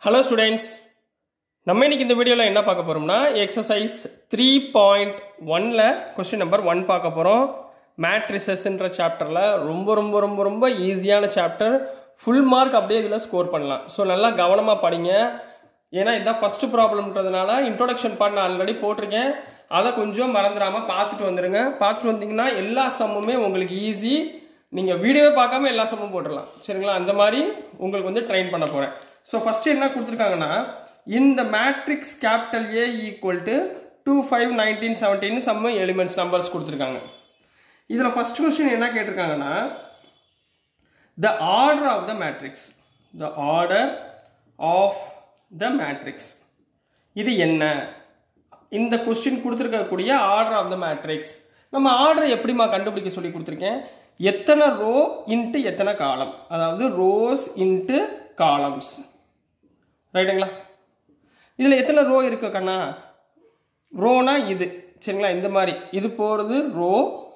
hello students நம்ம இன்னைக்கு இந்த வீடியோவில் என்ன பார்க்க போகிறோம்னா எக்ஸசைஸ் த்ரீ பாயிண்ட் ஒனில் கொஸ்டின் நம்பர் ஒன் பார்க்க போகிறோம் மேட்ரிசஸ்ன்ற சாப்டரில் ரொம்ப ரொம்ப ரொம்ப ரொம்ப ஈஸியான சாப்டர் ஃபுல் மார்க் அப்படியே இதில் ஸ்கோர் பண்ணலாம் ஸோ நல்லா கவனமாக படிங்க ஏன்னா இதுதான் ஃபஸ்ட்டு ப்ராப்ளம்ன்றதுனால இன்ட்ரோடக்ஷன் பார்ட் நான் ஆல்ரெடி போட்டிருக்கேன் அதை கொஞ்சம் மறந்துடாமல் பார்த்துட்டு வந்துடுங்க பார்த்துட்டு வந்தீங்கன்னா எல்லா சம்முமே உங்களுக்கு ஈஸி நீங்கள் வீடியோவே பார்க்காம எல்லா சம்மும் போட்டுடலாம் சரிங்களா அந்த மாதிரி உங்களுக்கு வந்து ட்ரெயின் பண்ண போகிறேன் ஸோ ஃபஸ்ட்டு என்ன கொடுத்துருக்காங்கன்னா இந்த matrix capital A equal to two five nineteen seventeen சம்ம எலிமெண்ட்ஸ் நம்பர்ஸ் கொடுத்துருக்காங்க இதில் ஃபஸ்ட் கொஸ்டின் என்ன கேட்டிருக்காங்கன்னா the order of the matrix the order of the matrix இது என்ன இந்த கொஸ்டின் கொடுத்துருக்கக்கூடிய ஆர்டர் ஆஃப் த மேட்ரிக்ஸ் நம்ம ஆர்டர் எப்படிமா கண்டுபிடிக்க சொல்லி கொடுத்துருக்கேன் எத்தனை ரோ இன்ட்டு எத்தனை காலம் அதாவது ரோஸ் இன்ட்டு காலம்ஸ் ரைட்டுங்களா இதில் எத்தனை ரோ இருக்கு கண்ணா ரோனா இது சரிங்களா இந்த மாதிரி இது போகிறது ரோ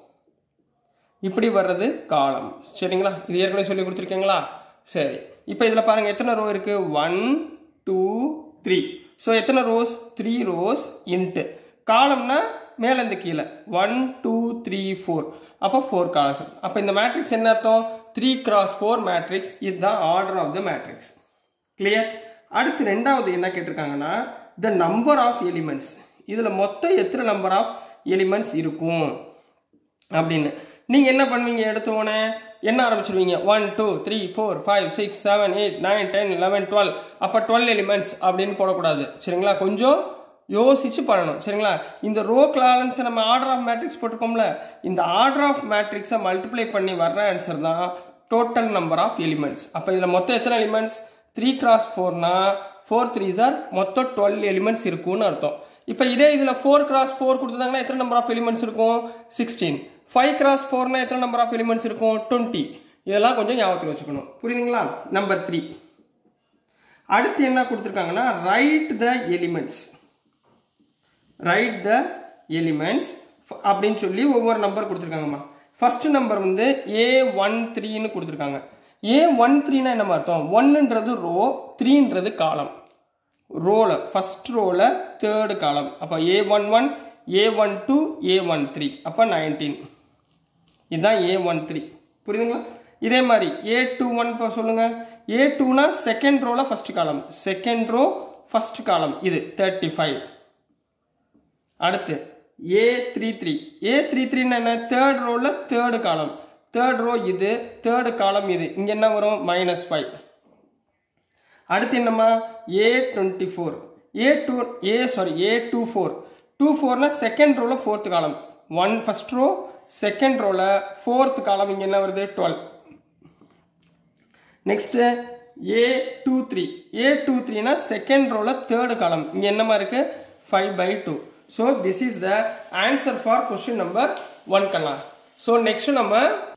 இப்படி வர்றது காலம் சரிங்களா இது ஏற்கனவே சொல்லி கொடுத்துருக்கீங்களா சரி இப்போ இதில் பாருங்கள் எத்தனை ரோ இருக்குது ஒன் டூ த்ரீ ஸோ எத்தனை ரோஸ் த்ரீ ரோஸ் இன்ட்டு காலம்னா மேலேருந்து கீழே ஒன் டூ த்ரீ ஃபோர் அப்போ ஃபோர் காலம்ஸ் அப்போ இந்த மேட்ரிக்ஸ் என்ன அர்த்தம் த்ரீ கிராஸ் ஃபோர் மேட்ரிக்ஸ் இதுதான் order of the matrix clear அடுத்து ரெண்டாவது என்ன கேட்டிருக்காங்கன்னா த நம்பர் ஆஃப் எலிமெண்ட்ஸ் இதில் மொத்தம் எத்தனை நம்பர் ஆஃப் எலிமெண்ட்ஸ் இருக்கும் அப்படின்னு நீங்கள் என்ன பண்ணுவீங்க எடுத்த உடனே என்ன ஆரம்பிச்சிருவீங்க one two three four five six seven eight nine ten eleven twelve அப்போ டுவெல் எலிமெண்ட்ஸ் அப்படின்னு போடக்கூடாது சரிங்களா கொஞ்சம் யோசிச்சு பண்ணணும் சரிங்களா இந்த ரோ கிளாலன்ஸை நம்ம ஆர்டர் ஆஃப் மேட்ரிக்ஸ் போட்டிருக்கோம்ல இந்த ஆர்டர் ஆஃப் மேட்ரிக்ஸை மல்டிப்ளை பண்ணி வர்ற ஆன்சர் தான் டோட்டல் நம்பர் ஆஃப் எலிமெண்ட்ஸ் அப்போ இதில் மொத்தம் எத்தனை எலிமெண்ட்ஸ் த்ரீ கிராஸ் ஃபோர்னா ஃபோர் த்ரீ சார் மொத்தம் டுவெல் எலிமெண்ட்ஸ் இருக்கும்னு அர்த்தம் இப்போ இதே இதில் ஃபோர் கிராஸ் ஃபோர் கொடுத்துருந்தாங்கன்னா எத்தனை நம்பர் ஆஃப் எலிமெண்ட்ஸ் இருக்கும் சிக்ஸ்டீன் ஃபைவ் கிராஸ் ஃபோர்னா எத்தனை நம்பர் ஆஃப் எலிமெண்ட்ஸ் இருக்கும் டுவெண்ட்டி இதெல்லாம் கொஞ்சம் ஞாபகத்தில் வச்சுக்கணும் புரியுதுங்களா நம்பர் த்ரீ அடுத்து என்ன கொடுத்துருக்காங்கன்னா write the elements write the elements அப்படின்னு சொல்லி ஒவ்வொரு நம்பர் கொடுத்துருக்காங்கம்மா ஃபர்ஸ்ட் நம்பர் வந்து ஏ ஒன் த்ரீன்னு கொடுத்துருக்காங்க ஏ ஒன் த்ரீனா என்ன அர்த்தம் ஒன்னுன்றது ரோ த்ரீன்றது காலம் ரோல ஃபர்ஸ்ட் ரோல தேர்டு காலம் அப்போ A one one A one two A one three அப்போ நைன்டீன் இதுதான் ஏ ஒன் த்ரீ புரியுதுங்களா இதே மாதிரி ஏ டூ ஒன் இப்போ சொல்லுங்க ஏ டூனா செகண்ட் ரோல first column second row first column இது தேர்ட்டி ஃபைவ் அடுத்து A three three A three த்ரீன்னு என்ன தேர்ட் ரோவில் தேர்டு காலம் தேர்ட் ரோ இது தேர்டு காலம் இது இங்கே என்ன வரும் மைனஸ் ஃபைவ் அடுத்து என்னம்மா A twenty four A two A sorry A two four two ஃபோர்னா செகண்ட் ரோவில் fourth column one first row second ரோவில் ஃபோர்த் காலம் இங்கே என்ன வருது twelve next A two three A two த்ரீனா செகண்ட் ரோவில் தேர்டு காலம் இங்கே என்னமா இருக்கு five by two so this is the answer for question number one கண்ணா ஸோ நெக்ஸ்ட் நம்ம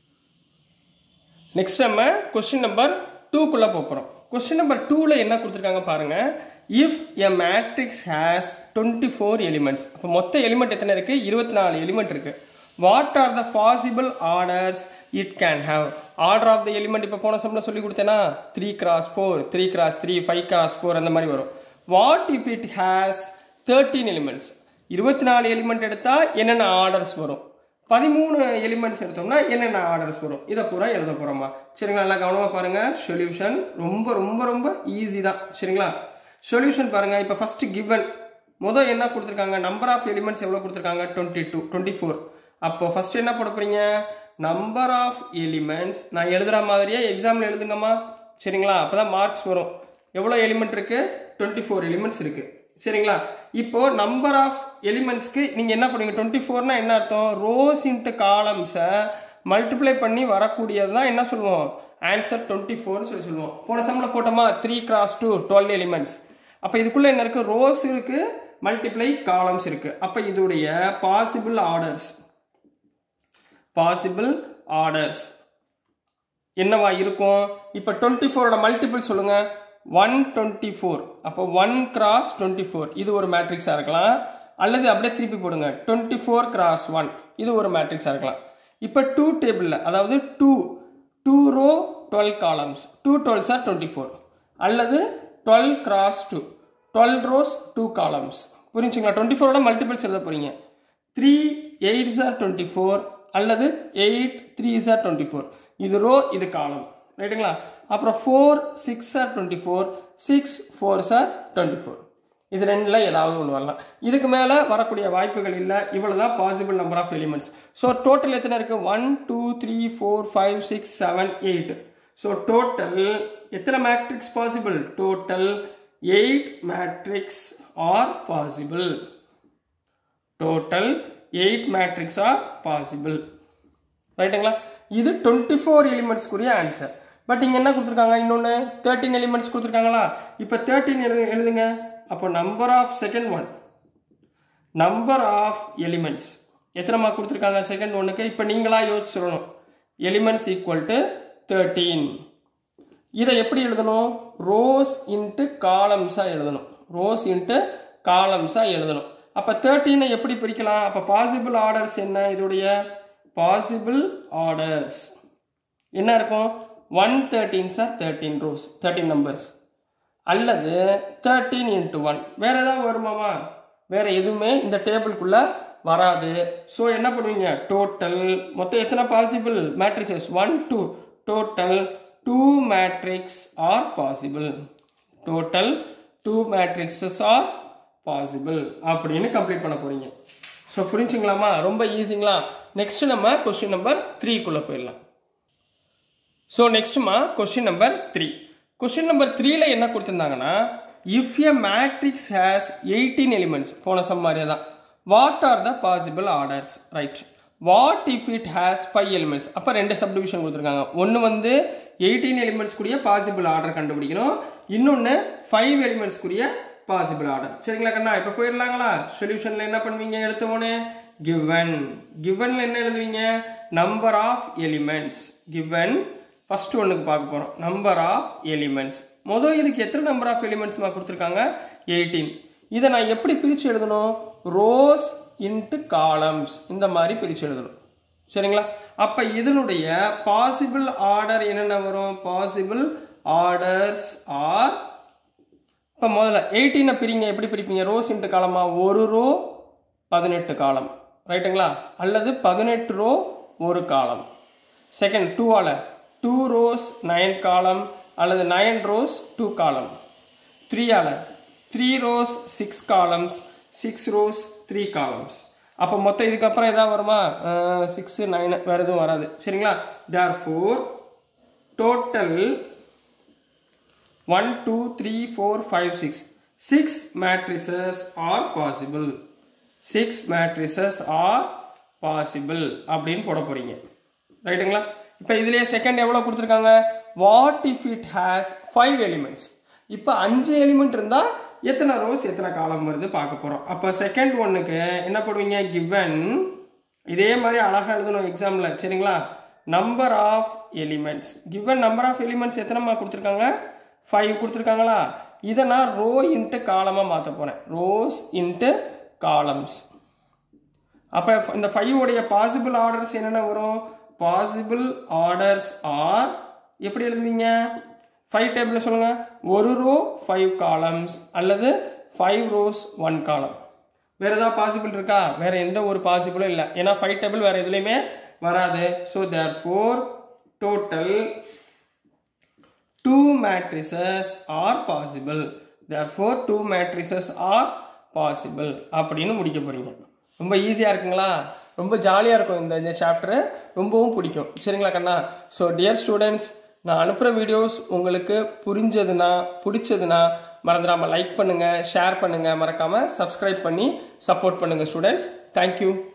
நெக்ஸ்ட் நம்ம கொஸ்டின் நம்பர் டூக்குள்ளே போகிறோம் கொஸ்டின் நம்பர் டூவில் என்ன கொடுத்துருக்காங்க பாருங்க if a matrix has twenty four elements இப்போ மொத்த எலிமெண்ட் எத்தனை இருக்குது இருபத்தி நாலு எலிமெண்ட் இருக்குது what are the possible orders it can have order of the element இப்போ போன சம்பளம் சொல்லி கொடுத்தேன்னா three cross four three cross three five cross four அந்த மாதிரி வரும் what if it has thirteen elements இருபத்தி நாலு எலிமெண்ட் எடுத்தால் என்னென்ன ஆர்டர்ஸ் வரும் பதிமூணு எலிமெண்ட்ஸ் எடுத்தோம்னா என்னென்ன ஆர்டர்ஸ் வரும் இதை பூரா எழுத போகிறோமா சரிங்களா நல்லா கவனமாக பாருங்கள் சொல்யூஷன் ரொம்ப ரொம்ப ரொம்ப ஈஸி தான் சரிங்களா சொல்யூஷன் பாருங்கள் இப்போ ஃபஸ்ட்டு கிவன் முதல் என்ன கொடுத்துருக்காங்க நம்பர் ஆஃப் எலிமெண்ட்ஸ் எவ்வளோ கொடுத்துருக்காங்க டுவெண்ட்டி டூ டுவெண்ட்டி ஃபோர் அப்போ ஃபஸ்ட்டு என்ன போட போகிறீங்க நம்பர் ஆஃப் எலிமெண்ட்ஸ் நான் எழுதுகிற மாதிரியே எக்ஸாமில் எழுதுங்கம்மா சரிங்களா அப்போ தான் மார்க்ஸ் வரும் எவ்வளோ எலிமெண்ட் இருக்குது டுவெண்ட்டி ஃபோர் எலிமெண்ட்ஸ் இருக்குது சரிங்களா இப்போ நம்பர் ஆஃப் எலிமெண்ட்ஸ்க்கு நீங்கள் என்ன பண்ணுவீங்க டுவெண்ட்டி ஃபோர்னா என்ன அர்த்தம் ரோஸ் இன்ட்டு காலம்ஸை மல்டிப்ளை பண்ணி வரக்கூடியது தான் என்ன சொல்லுவோம் ஆன்சர் டுவெண்ட்டி ஃபோர்னு சொல்லி சொல்லுவோம் போன சம்மில் போட்டோமா three cross two twelve elements அப்போ இதுக்குள்ளே என்ன இருக்குது ரோஸ் இருக்குது மல்டிப்ளை காலம்ஸ் இருக்குது அப்போ இதோடைய பாசிபிள் ஆர்டர்ஸ் பாசிபிள் ஆர்டர்ஸ் என்னவா இருக்கும் இப்போ டுவெண்ட்டி ஃபோரோட மல்டிபிள் சொல்லுங்க ஒன் டுவெண்ட்டி ஃபோர் அப்போ ஒன் கிராஸ் டுவெண்ட்டி ஃபோர் இது ஒரு மேட்ரிக்ஸாக இருக்கலாம் அல்லது அப்படியே திருப்பி போடுங்க டுவெண்ட்டி ஃபோர் கிராஸ் ஒன் இது ஒரு மேட்ரிக்ஸாக இருக்கலாம் இப்போ டூ டேபிளில் அதாவது two two row twelve columns two twelve சார் டுவெண்ட்டி ஃபோர் அல்லது twelve cross two twelve rows two columns புரிஞ்சுங்களா டுவெண்ட்டி ஃபோரோட மல்டிபிள்ஸ் எழுத போறீங்க த்ரீ எயிட் சார் டுவெண்ட்டி ஃபோர் அல்லது எயிட் த்ரீ சார் டுவெண்ட்டி ஃபோர் இது ரோ இது காலம் ரைட்டுங்களா அப்புறம் ஃபோர் சிக்ஸ் சார் டுவெண்ட்டி ஃபோர் சிக்ஸ் ஃபோர் சார் டுவெண்ட்டி ஃபோர் இது ரெண்டில் ஏதாவது ஒன்று வரலாம் இதுக்கு மேலே வரக்கூடிய வாய்ப்புகள் இல்லை இவ்வளோ தான் possible number of elements so total எத்தனை இருக்குது one two three four five six seven eight so total எத்தனை matrix possible total eight matrix are possible total eight matrix are possible ரைட்டுங்களா இது டுவெண்ட்டி ஃபோர் எலிமெண்ட்ஸ்க்குரிய ஆன்சர் பட் இங்கே என்ன கொடுத்துருக்காங்க இன்னொன்று தேர்ட்டின் எலிமெண்ட்ஸ் கொடுத்துருக்காங்களா இப்போ தேர்ட்டின் எழுது எழுதுங்க அப்போ number of second one number of elements எத்தனை மார்க் கொடுத்துருக்காங்க செகண்ட் ஒன்றுக்கு இப்போ நீங்களா யோசிச்சு சொல்லணும் எலிமெண்ட்ஸ் ஈக்குவல் டு தேர்ட்டீன் இதை எப்படி எழுதணும் ரோஸ் இன்ட்டு காலம்ஸாக எழுதணும் ரோஸ் இன்ட்டு காலம்ஸாக எழுதணும் அப்போ தேர்ட்டீனை எப்படி பிரிக்கலாம் அப்போ பாசிபிள் ஆர்டர்ஸ் என்ன இதோடைய பாசிபிள் ஆர்டர்ஸ் என்ன இருக்கும் ஒன் தேர்ட்டீன் சார் தேர்ட்டீன் ரோஸ் தேர்ட்டீன் நம்பர்ஸ் அல்லது தேர்ட்டீன் இன்ட்டு ஒன் வேற ஏதாவது வருமாமா வேற எதுவுமே இந்த டேபிளுக்குள்ள வராது ஸோ என்ன பண்ணுவீங்க டோட்டல் மொத்தம் எத்தனை possible matrices one two total two matrix are possible total two matrices are possible அப்படின்னு கம்ப்ளீட் பண்ண போறீங்க ஸோ புரிஞ்சுங்களாமா ரொம்ப ஈஸிங்களா நெக்ஸ்ட் நம்ம கொஸ்டின் நம்பர் த்ரீக்குள்ளே போயிடலாம் ஸோ நெக்ஸ்ட்டுமா question number three question number த்ரீல என்ன கொடுத்துருந்தாங்கன்னா if a matrix has eighteen elements போன சம் மாதிரியே தான் what are the possible orders right what if it has five elements அப்போ ரெண்டு சப்டிவிஷன் கொடுத்துருக்காங்க ஒன்று வந்து எயிட்டீன் எலிமெண்ட்ஸ் கூடிய பாசிபிள் ஆர்டர் கண்டுபிடிக்கணும் இன்னொன்று ஃபைவ் எலிமெண்ட்ஸ் கூடிய பாசிபிள் ஆர்டர் சரிங்களா கண்ணா இப்போ போயிடலாங்களா சொல்யூஷனில் என்ன பண்ணுவீங்க எடுத்தோடனே கிவன் கிவனில் என்ன எழுதுவீங்க number of elements given first ஒன்றுக்கு பார்க்க போகிறோம் நம்பர் ஆஃப் எலிமெண்ட்ஸ் மொதல் இதுக்கு எத்தனை நம்பர் ஆஃப் எலிமெண்ட்ஸ்மா கொடுத்துருக்காங்க எயிட்டீன் இதை நான் எப்படி பிரித்து எழுதணும் ரோஸ் இன்ட்டு காலம்ஸ் இந்த மாதிரி பிரித்து எழுதணும் சரிங்களா அப்போ இதனுடைய பாசிபிள் ஆர்டர் என்னென்ன வரும் பாசிபிள் ஆர்டர்ஸ் ஆர் இப்போ முதல்ல எயிட்டீனை பிரிங்க எப்படி பிரிப்பீங்க ரோஸ் இன்ட்டு காலமா ஒரு ரோ பதினெட்டு காலம் ரைட்டுங்களா அல்லது பதினெட்டு ரோ ஒரு காலம் செகண்ட் டூவால் டூ ரோஸ் நைன் காலம் அல்லது நைன் ரோஸ் டூ காலம் த்ரீயால் three rows six columns six rows three columns அப்போ மொத்தம் இதுக்கப்புறம் எதாவது வருமா சிக்ஸு நைனு வேறு எதுவும் வராது சரிங்களா therefore total one two three four five six six matrices are possible six matrices are possible அப்படின்னு போட போறீங்க ரைட்டுங்களா இப்போ இதுலேயே செகண்ட் எவ்வளோ கொடுத்துருக்காங்க what if it has five elements இப்போ அஞ்சு எலிமெண்ட் இருந்தால் எத்தனை ரோஸ் எத்தனை காலம் வருது பார்க்க போகிறோம் அப்போ செகண்ட் ஒன்றுக்கு என்ன பண்ணுவீங்க கிவன் இதே மாதிரி அழகாக எழுதணும் எக்ஸாமில் சரிங்களா number of elements given number of elements எத்தனைமா கொடுத்துருக்காங்க ஃபைவ் கொடுத்துருக்காங்களா இதை நான் ரோ இன்ட்டு காலமாக மாற்ற போகிறேன் ரோஸ் இன்ட்டு காலம்ஸ் அப்போ இந்த ஃபைவ் உடைய பாசிபிள் ஆர்டர்ஸ் என்னென்ன வரும் பாசிபிள் ஆர்டர்ஸ் ஆர் எப்படி எழுதுவீங்க ஃபைவ் டேபிள் சொல்லுங்க ஒரு ரோ ஃபைவ் காலம்ஸ் அல்லது ஃபைவ் ரோஸ் ஒன் காலம் வேற ஏதாவது பாசிபிள் இருக்கா வேற எந்த ஒரு பாசிபிளும் இல்லை ஏன்னா ஃபைவ் டேபிள் வேற எதுலையுமே வராது so therefore total two matrices are possible therefore two matrices are possible அப்படின்னு முடிக்க போறீங்க ரொம்ப ஈஸியாக இருக்குங்களா ரொம்ப ஜாலியாக இருக்கும் இந்த இந்த சாப்டரு ரொம்பவும் பிடிக்கும் சரிங்களா கண்ணா ஸோ டியர் ஸ்டூடெண்ட்ஸ் நான் அனுப்புகிற வீடியோஸ் உங்களுக்கு புரிஞ்சதுன்னா பிடிச்சதுன்னா மறந்துடாமல் லைக் பண்ணுங்கள் ஷேர் பண்ணுங்கள் மறக்காமல் சப்ஸ்கிரைப் பண்ணி சப்போர்ட் பண்ணுங்கள் ஸ்டூடெண்ட்ஸ் தேங்க்யூ